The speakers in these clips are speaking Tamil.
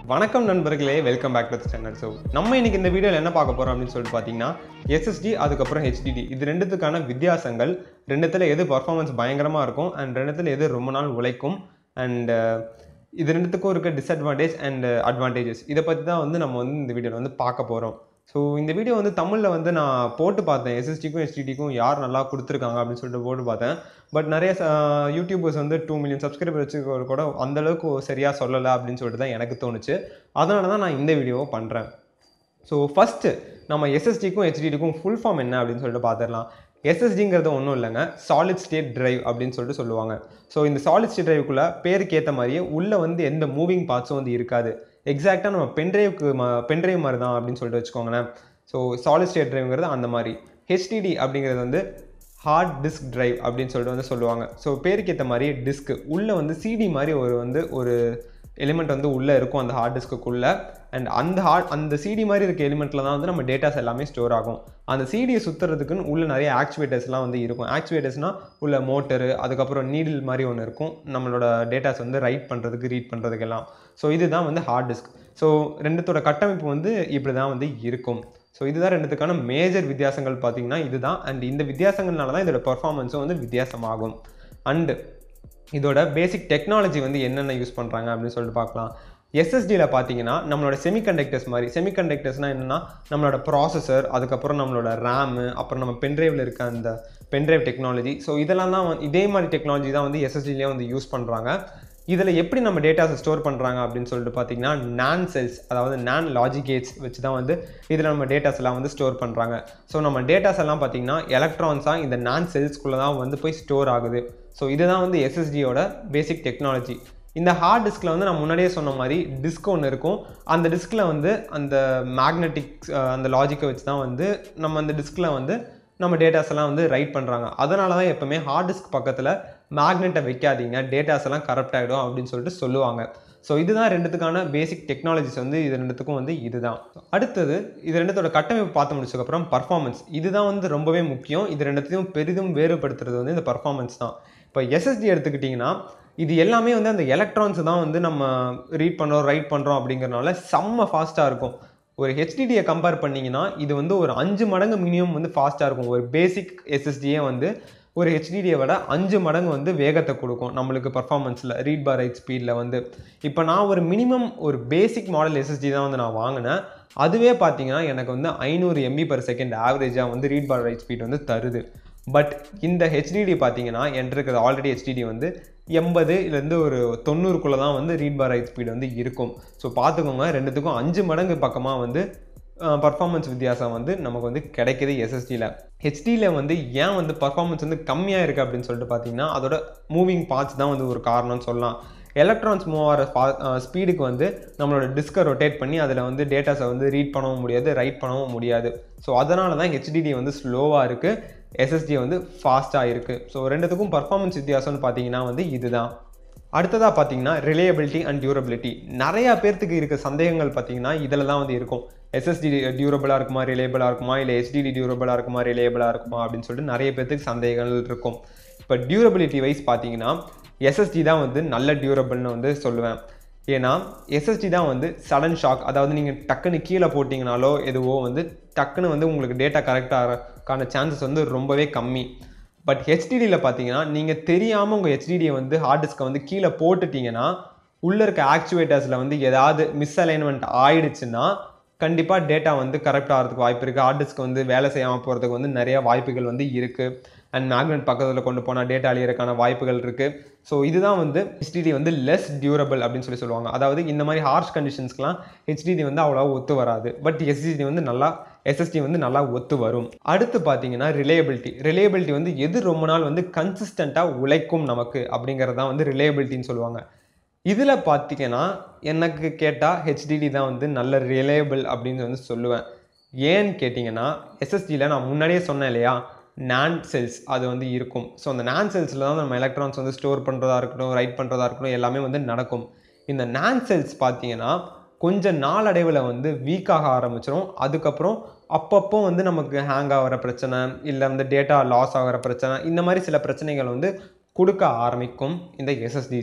வணக்கம் நண்பர்களே welcome back to channel so நம்ம இன்னைக்கு இந்த வீடியோவில் என்ன பார்க்க போகிறோம் அப்படின்னு சொல்லிட்டு பார்த்தீங்கன்னா எஸ்எஸ்டி அதுக்கப்புறம் ஹெச்டிடி இது ரெண்டுத்துக்கான வித்தியாசங்கள் ரெண்டுத்தில் எது பர்ஃபார்மன்ஸ் பயங்கரமாக இருக்கும் அண்ட் ரெண்டுத்தில் எது ரொம்ப நாள் உழைக்கும் அண்ட் இது ரெண்டுத்துக்கும் இருக்க டிஸ்அட்வான்டேஜ் அண்ட் அட்வான்டேஜஸ் இதை பற்றி தான் வந்து நம்ம வந்து இந்த வீடியோவில் வந்து பார்க்க போகிறோம் ஸோ இந்த வீடியோ வந்து தமிழில் வந்து நான் போட்டு பார்த்தேன் எஸ்எஸ்டிக்கும் ஹெச்டிடிக்கும் யார் நல்லா கொடுத்துருக்காங்க அப்படின்னு சொல்லிட்டு போட்டு பார்த்தேன் பட் நிறைய யூடியூபர்ஸ் வந்து டூ மில்லியன் சப்ஸ்கிரைபர் வச்சுக்க கூட அந்தளவுக்கு சரியாக சொல்லலை அப்படின்னு சொல்லிட்டு தான் எனக்கு தோணுச்சு அதனால தான் நான் இந்த வீடியோவை பண்ணுறேன் ஸோ ஃபஸ்ட்டு நம்ம எஸ்எஸ்டிக்கும் ஹெச்டிடிக்கும் ஃபுல் ஃபார்ம் என்ன அப்படின்னு சொல்லிட்டு பார்த்துடலாம் எஸ்எஸ்டிங்கிறது ஒன்றும் இல்லைங்க சாலிட் ஸ்டேட் டிரைவ் அப்படின்னு சொல்லிட்டு சொல்லுவாங்க ஸோ இந்த சாலிட் ஸ்டேட் டிரைவுக்குள்ளே பேருக்கு ஏற்ற மாதிரியே உள்ளே வந்து எந்த மூவிங் பார்ட்ஸும் வந்து இருக்காது எக்ஸாக்டாக நம்ம பென்ட்ரைவுக்கு ம பென்ட்ரைவ் மாதிரி தான் அப்படின்னு சொல்லிட்டு வச்சுக்கோங்களேன் ஸோ சாலிட் ஸ்டேட் டிரைவ்ங்கிறது அந்த மாதிரி ஹெச்டிடி அப்படிங்கிறது வந்து ஹார்ட் டிஸ்க் டிரைவ் அப்படின்னு சொல்லிட்டு வந்து சொல்லுவாங்க ஸோ பேருக்கு ஏற்ற மாதிரி டிஸ்க்கு உள்ளே வந்து சிடி மாதிரி ஒரு வந்து ஒரு எலிமெண்ட் வந்து உள்ளே இருக்கும் அந்த ஹார்ட் டிஸ்க்குள்ளே அண்ட் அந்த ஹார்ட் அந்த சிடி மாதிரி இருக்க எலிமெண்ட்டில் தான் வந்து நம்ம டேட்டாஸ் எல்லாமே ஸ்டோர் ஆகும் அந்த சிடியை சுற்றுறதுக்குன்னு உள்ள நிறைய ஆக்சுவேட்டர்ஸ்லாம் வந்து இருக்கும் ஆக்சுவேட்டர்ஸ்னால் உள்ள மோட்டரு அதுக்கப்புறம் நீடில் மாதிரி ஒன்று இருக்கும் நம்மளோட டேட்டாஸ் வந்து ரைட் பண்ணுறதுக்கு ரீட் பண்ணுறதுக்கெல்லாம் ஸோ இதுதான் வந்து ஹார்ட் டிஸ்க் ஸோ ரெண்டுத்தோட கட்டமைப்பு வந்து இப்படி தான் வந்து இருக்கும் ஸோ இதுதான் ரெண்டுத்துக்கான மேஜர் வித்தியாசங்கள் பார்த்தீங்கன்னா இதுதான் அண்ட் இந்த வித்தியாசங்கள்னால தான் இதோட பர்ஃபார்மன்ஸும் வந்து வித்தியாசமாகும் அண்டு இதோட பேசிக் டெக்னாலஜி வந்து என்னென்ன யூஸ் பண்ணுறாங்க அப்படின்னு சொல்லிட்டு பார்க்கலாம் எஸ்எஸ்டியில் பார்த்தீங்கன்னா நம்மளோட செமிகண்டக்டர்ஸ் மாதிரி செமிகண்டக்டர்ஸ்னால் என்னென்னா நம்மளோட ப்ராசஸர் அதுக்கப்புறம் நம்மளோட ரேமு அப்புறம் நம்ம பென்ட்ரைவில் இருக்க அந்த பென்ட்ரைவ் டெக்னாலஜி ஸோ இதெல்லாம் தான் வந்து இதே மாதிரி டெக்னாலஜி தான் வந்து எஸ்எஸ்டிலேயே வந்து யூஸ் பண்ணுறாங்க இதில் எப்படி நம்ம டேட்டாஸை ஸ்டோர் பண்ணுறாங்க அப்படின்னு சொல்லிட்டு பார்த்தீங்கன்னா நான் செல்ஸ் அதாவது நான் லாஜிகேட்ஸ் வச்சு தான் வந்து இதில் நம்ம டேட்டாஸ் எல்லாம் வந்து ஸ்டோர் பண்ணுறாங்க ஸோ நம்ம டேட்டாஸ் எல்லாம் பார்த்தீங்கன்னா எலக்ட்ரான்ஸாக இந்த நான் செல்ஸ்குள்ளே தான் வந்து போய் ஸ்டோர் ஆகுது ஸோ இதுதான் வந்து எஸ்எஸ்டியோட பேசிக் டெக்னாலஜி இந்த ஹார்ட் டிஸ்கில் வந்து நான் முன்னாடியே சொன்ன மாதிரி டிஸ்க் ஒன்று இருக்கும் அந்த டிஸ்கில் வந்து அந்த மேக்னெட்டிக் அந்த லாஜிக்கை வச்சு தான் வந்து நம்ம அந்த டிஸ்கில் வந்து நம்ம டேட்டாஸ் எல்லாம் வந்து ரைட் பண்ணுறாங்க அதனால தான் எப்போவுமே ஹார்ட் டிஸ்க் பக்கத்தில் மேக்னெட்டை வைக்காதீங்க டேட்டாஸ் எல்லாம் கரப்ட் ஆகிடும் அப்படின்னு சொல்லிட்டு சொல்லுவாங்க ஸோ இதுதான் ரெண்டுத்துக்கான பேசிக் டெக்னாலஜிஸ் வந்து இது ரெண்டுத்துக்கும் வந்து இதுதான் அடுத்தது இது ரெண்டுத்தோட கட்டமைப்பு பார்த்து முடிச்சதுக்கப்புறம் பர்ஃபார்மன்ஸ் இதுதான் வந்து ரொம்பவே முக்கியம் இது ரெண்டுத்தையும் பெரிதும் வேறுபடுத்துறது வந்து இந்த பர்ஃபார்மன்ஸ் தான் இப்போ எஸ்எஸ்டி எடுத்துக்கிட்டிங்கன்னா இது எல்லாமே வந்து அந்த எலக்ட்ரான்ஸ் தான் வந்து நம்ம ரீட் பண்ணுறோம் ரைட் பண்ணுறோம் அப்படிங்கிறனால செம்ம ஃபாஸ்ட்டாக இருக்கும் ஒரு ஹெச்டிடியை கம்பேர் பண்ணிங்கன்னா இது வந்து ஒரு அஞ்சு மடங்கு மினிமம் வந்து ஃபாஸ்ட்டாக இருக்கும் ஒரு பேசிக் எஸ்எஸ்டியே வந்து ஒரு ஹெச்டிடியை விட அஞ்சு மடங்கு வந்து வேகத்தை கொடுக்கும் நம்மளுக்கு பர்ஃபார்மன்ஸில் ரீட் பார் ரைட் ஸ்பீடில் வந்து இப்போ நான் ஒரு மினிமம் ஒரு பேசிக் மாடல் எஸ்எஸ்டி தான் வந்து நான் வாங்கினேன் அதுவே பார்த்தீங்கன்னா எனக்கு வந்து ஐநூறு எம்பி பர் செகண்ட் ஆவரேஜாக வந்து ரீட் பார் ரைட் ஸ்பீட் வந்து தருது பட் இந்த ஹெச்டிடி பார்த்தீங்கன்னா என்கிட்ட இருக்கிறது ஆல்ரெடி ஹெச்டிடி வந்து எண்பதுலேருந்து ஒரு தொண்ணூறுக்குள்ளே தான் வந்து ரீட் பார் ரைட் ஸ்பீடு வந்து இருக்கும் ஸோ பார்த்துக்கோங்க ரெண்டுத்துக்கும் அஞ்சு மடங்கு பக்கமாக வந்து பர்ஃபார்மன்ஸ் வித்தியாசம் வந்து நமக்கு வந்து கிடைக்கிது எஸ்எஸ்டியில் ஹெச்டியில் வந்து ஏன் வந்து பர்ஃபார்மன்ஸ் வந்து கம்மியாக இருக்குது அப்படின்னு சொல்லிட்டு பார்த்தீங்கன்னா அதோட மூவிங் பார்ட்ஸ் தான் வந்து ஒரு காரணம்னு சொல்லலாம் எலக்ட்ரான்ஸ் மூவ் ஆகிற பா ஸ்பீடுக்கு வந்து நம்மளோட டிஸ்கை ரொட்டேட் பண்ணி அதில் வந்து டேட்டாஸை வந்து ரீட் பண்ணவும் முடியாது ரைட் பண்ணவும் முடியாது ஸோ அதனால தான் ஹெச்டிடி வந்து ஸ்லோவாக இருக்குது எஸ்எஸ்டி வந்து ஃபாஸ்ட்டாக இருக்குது ஸோ ரெண்டுத்துக்கும் பர்ஃபார்மன்ஸ் வித்தியாசம்னு பார்த்தீங்கன்னா வந்து இதுதான் அடுத்ததாக பார்த்தீங்கன்னா ரிலேயபிலிட்டி அண்ட் டியூரபிலிட்டி நிறையா பேர்த்துக்கு இருக்க சந்தேகங்கள் பார்த்தீங்கன்னா இதில் தான் வந்து இருக்கும் எஸ்எஸ்டி டியூரபிளாக இருக்குமா ரிலேபிளாக இருக்குமா இல்லை ஹெச்டிடி டியூரபிளாக இருக்குமா ரிலேபிளாக இருக்குமா அப்படின்னு சொல்லிட்டு நிறைய பேர்த்துக்கு சந்தேகங்கள் இருக்கும் இப்போ டியூரபிலிட்டி வைஸ் பார்த்தீங்கன்னா எஸ்எஸ்டி தான் வந்து நல்ல டியூரபிள்னு வந்து சொல்லுவேன் ஏன்னா எஸ்எஸ்டி தான் வந்து சடன் ஷாக் அதாவது நீங்கள் டக்குன்னு கீழே போட்டிங்கனாலோ எதுவோ வந்து டக்குன்னு வந்து உங்களுக்கு டேட்டா கரெக்டாகிறக்கான சான்சஸ் வந்து ரொம்பவே கம்மி பட் ஹெச்டிடியில் பார்த்தீங்கன்னா நீங்கள் தெரியாமல் உங்கள் ஹெச்டிடியை வந்து ஹார்ட் டிஸ்க்கை வந்து கீழே போட்டுட்டீங்கன்னா உள்ளே இருக்க ஆக்சுவேட்டர்ஸில் வந்து ஏதாவது மிஸ் அலைன்மெண்ட் ஆயிடுச்சுன்னா கண்டிப்பாக டேட்டா வந்து கரெக்ட் ஆகிறதுக்கு வாய்ப்பு இருக்குது ஹார்ட் டிஸ்க் வந்து வேலை செய்யாமல் போகிறதுக்கு வந்து நிறைய வாய்ப்புகள் வந்து இருக்குது அண்ட் மேக்னெட் பக்கத்தில் கொண்டு போனால் டேட்டா அழியறதுக்கான வாய்ப்புகள் இருக்குது ஸோ இதுதான் வந்து ஹெச்டிடி வந்து லெஸ் டியூரபிள் அப்படின்னு சொல்லி சொல்லுவாங்க அதாவது இந்த மாதிரி ஹார்ஷ் கண்டிஷன்ஸ்க்குலாம் ஹெச்டிடி வந்து அவ்வளோ ஒத்து வராது பட் எஸ்டிடி வந்து நல்லா எஸ்எஸ்டி வந்து நல்லா ஒத்து வரும் அடுத்து பார்த்தீங்கன்னா ரிலேயபிலிட்டி ரிலேயபிலிட்டி வந்து எது ரொம்ப நாள் வந்து கன்சிஸ்டண்ட்டாக உழைக்கும் நமக்கு அப்படிங்கிறது தான் வந்து ரிலேயபிலிட்டின்னு சொல்லுவாங்க இதில் பார்த்தீங்கன்னா எனக்கு கேட்டால் ஹெச்டிடி தான் வந்து நல்ல ரிலேயபிள் அப்படின்னு வந்து சொல்லுவேன் ஏன்னு கேட்டிங்கன்னா எஸ்எஸ்டியில் நான் முன்னாடியே சொன்னேன் இல்லையா நான் செல்ஸ் அது வந்து இருக்கும் ஸோ அந்த நான் செல்ஸில் தான் நம்ம எலக்ட்ரான்ஸ் வந்து ஸ்டோர் பண்ணுறதா இருக்கட்டும் ரைட் பண்ணுறதா இருக்கட்டும் எல்லாமே வந்து நடக்கும் இந்த நான் செல்ஸ் பார்த்தீங்கன்னா கொஞ்ச நாளடைவில் வந்து வீக்காக ஆரம்பிச்சிடும் அதுக்கப்புறம் அப்பப்போ வந்து நமக்கு ஹேங் ஆகிற பிரச்சனை இல்லை வந்து டேட்டா லாஸ் ஆகிற பிரச்சனை இந்த மாதிரி சில பிரச்சனைகள் வந்து கொடுக்க ஆரம்பிக்கும் இந்த எஸ்எஸ்டிஸ்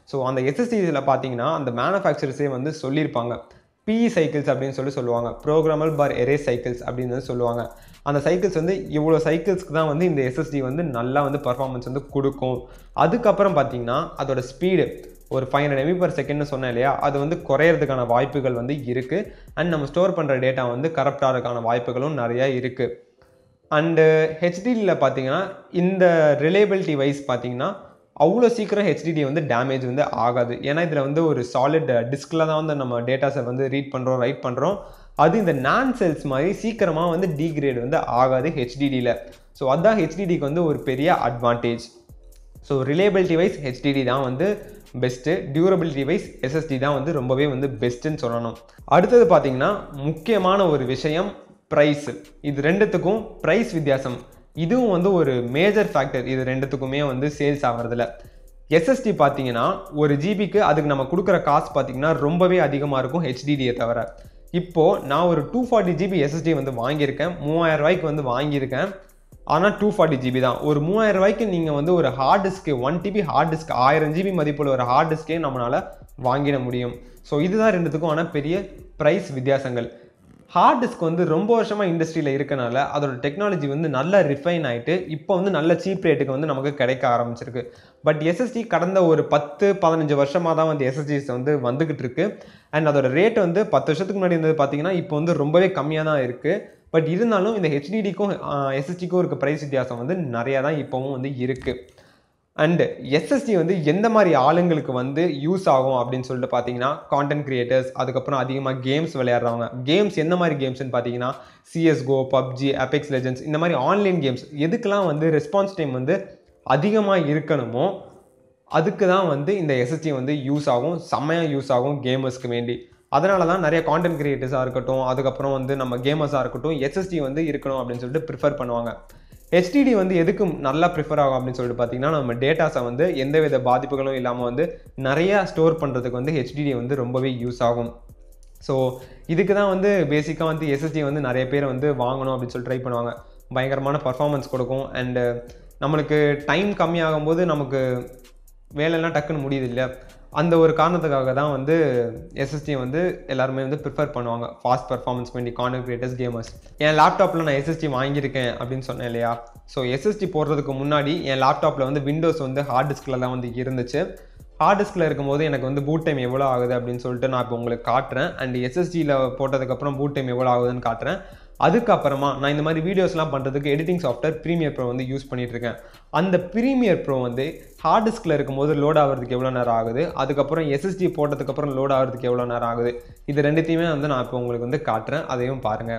ஸோ அந்த எஸ்எஸ்டியில் பார்த்தீங்கன்னா அந்த மேனுஃபேக்சரர்ஸே வந்து சொல்லியிருப்பாங்க பிஇ சைக்கிள்ஸ் அப்படின்னு சொல்லி சொல்லுவாங்க ப்ரோக்ராமல் பார் எரே சைக்கிள்ஸ் அப்படின்னு வந்து சொல்லுவாங்க அந்த சைக்கிள்ஸ் வந்து இவ்வளோ சைக்கிள்ஸ்க்கு தான் வந்து இந்த எஸ்எஸ்டி வந்து நல்லா வந்து பர்ஃபார்மன்ஸ் வந்து கொடுக்கும் அதுக்கப்புறம் பார்த்தீங்கன்னா அதோட ஸ்பீடு ஒரு ஃபைவ் ஹண்ட்ரட் எம்பி பர் செகண்ட்னு சொன்னேன் இல்லையா அது வந்து குறையிறதுக்கான வாய்ப்புகள் வந்து இருக்குது அண்ட் நம்ம ஸ்டோர் பண்ணுற டேட்டா வந்து கரப்ட் ஆகிறதுக்கான வாய்ப்புகளும் நிறையா இருக்குது அண்டு ஹெச்டிடியில் பார்த்தீங்கன்னா இந்த ரிலேபிலிட்டி வைஸ் பார்த்தீங்கன்னா அவ்வளோ சீக்கிரம் ஹெச்டிடி வந்து டேமேஜ் வந்து ஆகாது ஏன்னா இதில் வந்து ஒரு சாலிட் டிஸ்கில் தான் வந்து நம்ம டேட்டாஸை வந்து ரீட் பண்ணுறோம் ரைட் பண்ணுறோம் அது இந்த நான் செல்ஸ் மாதிரி சீக்கிரமாக வந்து டீக்ரேட் வந்து ஆகாது ஹெச்டிடியில் ஸோ அதுதான் ஹெச்டிடிக்கு வந்து ஒரு பெரிய advantage so reliability wise HDD தான் வந்து பெஸ்ட்டு டியூரபிலிட்டி வைஸ் எஸ்எஸ்டி தான் வந்து ரொம்பவே வந்து பெஸ்ட்டுன்னு சொல்லணும் அடுத்தது பார்த்தீங்கன்னா முக்கியமான ஒரு விஷயம் ப்ரைஸ் இது ரெண்டுத்துக்கும் ப்ரைஸ் வித்தியாசம் இதுவும் வந்து ஒரு மேஜர் ஃபேக்டர் இது ரெண்டுத்துக்குமே வந்து சேல்ஸ் ஆகிறதுல எஸ்எஸ்டி பார்த்தீங்கன்னா ஒரு ஜிபிக்கு அதுக்கு நம்ம கொடுக்குற காசு பார்த்தீங்கன்னா ரொம்பவே அதிகமாக இருக்கும் ஹெச்டிடியை தவிர இப்போது நான் ஒரு டூ ஃபார்ட்டி ஜிபி எஸ்எஸ்டி வந்து வாங்கியிருக்கேன் மூவாயிரம் ரூபாய்க்கு வந்து வாங்கியிருக்கேன் ஆனால் டூ ஃபார்ட்டி ஜிபி தான் ஒரு மூவாயிரம் ரூபாய்க்கு நீங்கள் வந்து ஒரு hard disk one TB hard disk ஆயிரம் ஜிபி மதிப்புள்ள ஒரு ஹார்ட் டிஸ்கே நம்மளால் வாங்கிட முடியும் ஸோ இதுதான் ரெண்டுத்துக்கும் ஆனால் பெரிய ப்ரைஸ் வித்தியாசங்கள் ஹார்ட் டிஸ்க் வந்து ரொம்ப வருஷமாக இண்டஸ்ட்ரியில் இருக்கனால அதோட டெக்னாலஜி வந்து நல்லா ரிஃபைன் ஆகிட்டு இப்போ வந்து நல்ல சீப் ரேட்டுக்கு வந்து நமக்கு கிடைக்க ஆரம்பிச்சிருக்கு பட் எஸ்எஸ்டி கடந்த ஒரு பத்து பதினஞ்சு வருஷமாக தான் வந்து எஸ்எஸ்டிஸ் வந்து வந்துக்கிட்டு இருக்கு அண்ட் அதோட ரேட் வந்து பத்து வருஷத்துக்கு முன்னாடி இருந்தது பார்த்தீங்கன்னா இப்போ வந்து ரொம்பவே கம்மியாக தான் இருக்குது பட் இருந்தாலும் இந்த ஹெச்டிடிக்கும் எஸ்எஸ்டிக்கும் இருக்க ப்ரைஸ் வித்தியாசம் வந்து நிறையா தான் இப்போவும் வந்து இருக்குது அண்டு எஸ்எஸ்டி வந்து எந்த மாதிரி ஆளுங்களுக்கு வந்து யூஸ் ஆகும் அப்படின்னு சொல்லிட்டு பார்த்தீங்கன்னா கான்டென்ட் கிரியேட்டர்ஸ் அதுக்கப்புறம் அதிகமாக கேம்ஸ் விளையாடுறவங்க கேம்ஸ் எந்த மாதிரி கேம்ஸ்னு பார்த்தீங்கன்னா சிஎஸ்கோ பப்ஜி அபெக்ஸ் லெஜன்ஸ் இந்த மாதிரி ஆன்லைன் கேம்ஸ் எதுக்கெல்லாம் வந்து ரெஸ்பான்ஸ் டைம் வந்து அதிகமாக இருக்கணுமோ அதுக்கு தான் வந்து இந்த எஸ்எஸ்டி வந்து யூஸ் ஆகும் செம்மையாக யூஸ் ஆகும் கேமர்ஸ்க்கு வேண்டி அதனால தான் நிறைய கான்டென்ட் கிரியேட்டர்ஸாக இருக்கட்டும் அதுக்கப்புறம் வந்து நம்ம கேமர்ஸாக இருக்கட்டும் எஸ்எஸ்டி வந்து இருக்கணும் அப்படின்னு சொல்லிட்டு ப்ரிஃபர் பண்ணுவாங்க ஹெச்டிடி வந்து எதுக்கு நல்லா ப்ரிஃபர் ஆகும் அப்படின்னு சொல்லிட்டு பார்த்தீங்கன்னா நம்ம டேட்டாஸை வந்து எந்தவித பாதிப்புகளும் இல்லாமல் வந்து நிறையா ஸ்டோர் பண்ணுறதுக்கு வந்து ஹெச்டிடி வந்து ரொம்பவே யூஸ் ஆகும் ஸோ இதுக்கு தான் வந்து பேசிக்காக வந்து எஸ்எஸ்டி வந்து நிறைய பேர் வந்து வாங்கணும் அப்படின்னு சொல்லி ட்ரை பண்ணுவாங்க பயங்கரமான பர்ஃபார்மன்ஸ் கொடுக்கும் அண்டு நம்மளுக்கு டைம் கம்மியாகும் போது நமக்கு வேலையெல்லாம் டக்குன்னு முடியுது இல்லையா அந்த ஒரு காரணத்துக்காக தான் வந்து எஸ்எஸ்டி வந்து எல்லாருமே வந்து ப்ரிஃபர் பண்ணுவாங்க ஃபாஸ்ட் பர்ஃபார்மன்ஸ் வேண்டி கான்டென்ட் கிரியேட்டர்ஸ் கேமர்ஸ் என் லேப்டாப்பில் நான் எஸ்எஸ்டி வாங்கியிருக்கேன் அப்படின்னு சொன்னேன் இல்லையா ஸோ எஸ்எஸ்டி போடுறதுக்கு முன்னாடி என் லேப்டாப்பில் வந்து விண்டோஸ் வந்து ஹார்ட் டிஸ்கில் தான் வந்து இருந்துச்சு ஹார்ட் டிஸ்கில் இருக்கும்போது எனக்கு வந்து பூட் டைம் எவ்வளோ ஆகுது அப்படின்னு சொல்லிட்டு நான் இப்போ உங்களுக்கு காட்டுறேன் அண்ட் எஸ்எஸ்டியில் போட்டதுக்கப்புறம் பூட் டைம் எவ்வளோ ஆகுதுன்னு காட்டுறேன் அதுக்கப்புறமா நான் இந்த மாதிரி வீடியோஸ்லாம் பண்ணுறதுக்கு எடிட்டிங் சாஃப்ட்வேர் ப்ரீமியர் ப்ரோ வந்து யூஸ் பண்ணிட்டு இருக்கேன் அந்த ப்ரீமியர் ப்ரோ வந்து ஹார்ட் டிஸ்கில் இருக்கும்போது லோட் ஆகிறதுக்கு எவ்வளோ நேரம் ஆகுது அதுக்கப்புறம் எஸ்எஸ்டி போட்டதுக்கப்புறம் லோட் ஆகிறதுக்கு எவ்வளோ நேரம் ஆகுது இது ரெண்டுத்தையுமே வந்து நான் இப்போ உங்களுக்கு வந்து காட்டுறேன் அதையும் பாருங்கள்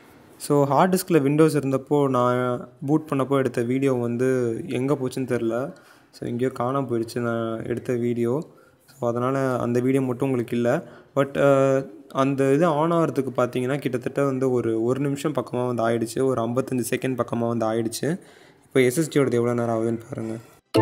ஸோ ஹார்ட் டிஸ்கில் விண்டோஸ் இருந்தப்போ நான் பூட் பண்ணப்போ எடுத்த வீடியோ வந்து எங்கே போச்சுன்னு தெரில ஸோ எங்கேயோ காணாம போயிடுச்சு நான் எடுத்த வீடியோ ஸோ அதனால் அந்த வீடியோ மட்டும் உங்களுக்கு இல்லை பட் அந்த இது ஆன் ஆகிறதுக்கு பார்த்தீங்கன்னா கிட்டத்தட்ட வந்து ஒரு ஒரு நிமிஷம் பக்கமாக வந்து ஆயிடுச்சு ஒரு ஐம்பத்தஞ்சு செகண்ட் பக்கமாக வந்து ஆயிடுச்சு இப்போ எஸ்எஸ்டியோடது எவ்வளோ நேரம் ஆகுதுன்னு பாருங்கள்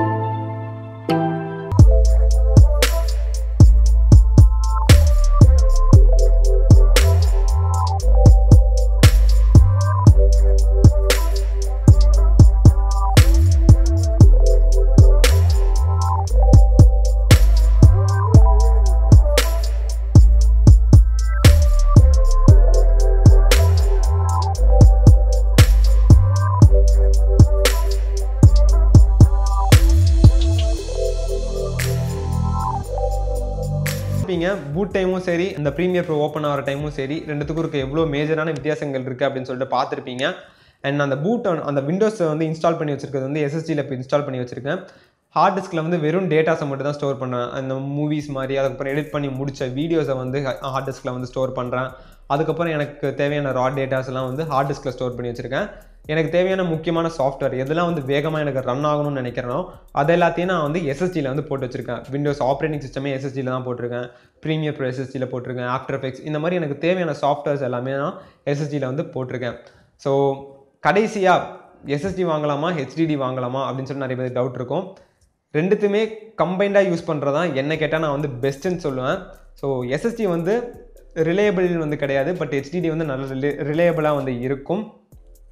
இருப்பீங்க பூட் டைமும் சரி இந்த ப்ரீமியர் ப்ரோ ஓப்பன் ஆகிற டைமும் சரி ரெண்டுத்துக்கும் இருக்க எவ்வளோ மேஜரான வித்தியாசங்கள் இருக்குது அப்படின்னு சொல்லிட்டு பார்த்துருப்பீங்க அண்ட் அந்த பூட் அந்த விண்டோஸை வந்து இன்ஸ்டால் பண்ணி வச்சிருக்கிறது வந்து எஸ்எஸ்டியில் இப்போ இன்ஸ்டால் பண்ணி வச்சிருக்கேன் ஹார்ட் டிஸ்கில் வந்து வெறும் டேட்டாஸை மட்டும் தான் ஸ்டோர் பண்ணுறேன் அந்த மூவிஸ் மாதிரி அதுக்கப்புறம் எடிட் பண்ணி முடிச்ச வீடியோஸை வந்து ஹார்ட் டிஸ்கில் வந்து ஸ்டோர் பண்ணுறேன் அதுக்கப்புறம் எனக்கு தேவையான ரா டேட்டாஸ் எல்லாம் வந்து ஹார்ட் டிஸ்கில் ஸ்டோர் பண்ணி வச்சிருக்கேன் எனக்கு தேவையான முக்கியமான சாஃப்ட்வேர் எதெல்லாம் வந்து வேகமாக எனக்கு ரன் ஆகணும்னு நினைக்கிறேனோ அது எல்லாத்தையும் நான் வந்து எஸ்எஸ்டியில் வந்து போட்டு வச்சிருக்கேன் விண்டோஸ் ஆப்ரேட்டிங் சிஸ்டமே எஸ்எஸ்டியில் தான் போட்டிருக்கேன் ப்ரீமியர் ப்ரோ எஸ்எஸ்டியில் போட்டிருக்கேன் ஆஃப்டர் எஃபெக்ட்ஸ் இந்த மாதிரி எனக்கு தேவையான சாஃப்ட்வேர்ஸ் எல்லாமே நான் எஸ்எஸ்டியில் வந்து போட்டிருக்கேன் ஸோ கடைசியாக எஸ்எஸ்டி வாங்கலாமா ஹெச்டிடி வாங்கலாமா அப்படின்னு சொல்லி நிறைய பேர் டவுட் இருக்கும் ரெண்டுத்துமே கம்பைண்டாக யூஸ் பண்ணுறதா என்ன கேட்டால் நான் வந்து பெஸ்ட்டுன்னு சொல்லுவேன் ஸோ எஸ்எஸ்டி வந்து ரிலேயபிள் வந்து கிடையாது பட் ஹெச்டிடி வந்து நல்ல ரிலே ரிலேயபிளாக வந்து இருக்கும்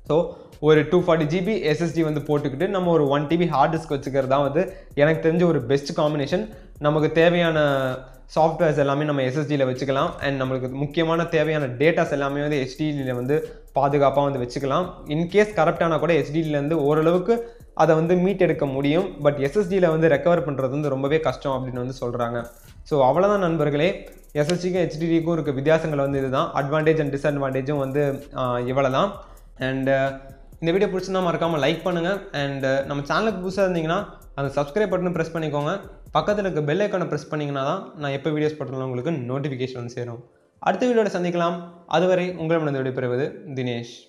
ஸோ ஒரு டூ ஃபார்ட்டி ஜிபி எஸ்எஸ்டி வந்து போட்டுக்கிட்டு நம்ம ஒரு ஒன் டிபி ஹார்ட் டிஸ்க் வச்சுக்கிறது தான் வந்து எனக்கு தெரிஞ்ச ஒரு பெஸ்ட் காம்பினேஷன் நமக்கு தேவையான சாஃப்ட்வேர்ஸ் எல்லாமே நம்ம எஸ்எஸ்டியில் வச்சுக்கலாம் அண்ட் நம்மளுக்கு முக்கியமான தேவையான டேட்டாஸ் எல்லாமே வந்து ஹெச்டியில் வந்து பாதுகாப்பாக வந்து வச்சுக்கலாம் இன்கேஸ் கரெக்டானா கூட ஹெச்டியிலேருந்து ஓரளவுக்கு அதை வந்து மீட் எடுக்க முடியும் பட் எஸ்எஸ்டியில் வந்து ரெக்கவர் பண்ணுறது வந்து ரொம்பவே கஷ்டம் அப்படின்னு வந்து சொல்கிறாங்க ஸோ அவ்வளோதான் நண்பர்களே எஸ்எஸ்டிக்கும் ஹெச்டிடிக்கும் இருக்க வித்தியாசங்கள் வந்து இதுதான் அட்வான்டேஜ் அண்ட் டிஸ்அட்வான்டேஜும் வந்து இவ்வளோ தான் அண்ட் இந்த வீடியோ பிடிச்சிருந்தா மறக்காமல் லைக் பண்ணுங்கள் அண்ட் நம்ம சேனலுக்கு புதுசாக இருந்தீங்கன்னா அந்த சப்ஸ்கிரைப் பட்டன் ப்ரெஸ் பண்ணிக்கோங்க பக்கத்தில் இருக்க பெல் ஐக்கானை ப்ரெஸ் பண்ணிங்கன்னா தான் நான் எப்போ வீடியோஸ் போட்டாலும் உங்களுக்கு நோட்டிஃபிகேஷன் வந்து சேரும் அடுத்த வீடியோட சந்திக்கலாம் அதுவரை உங்களிடம் விடைபெறுவது தினேஷ்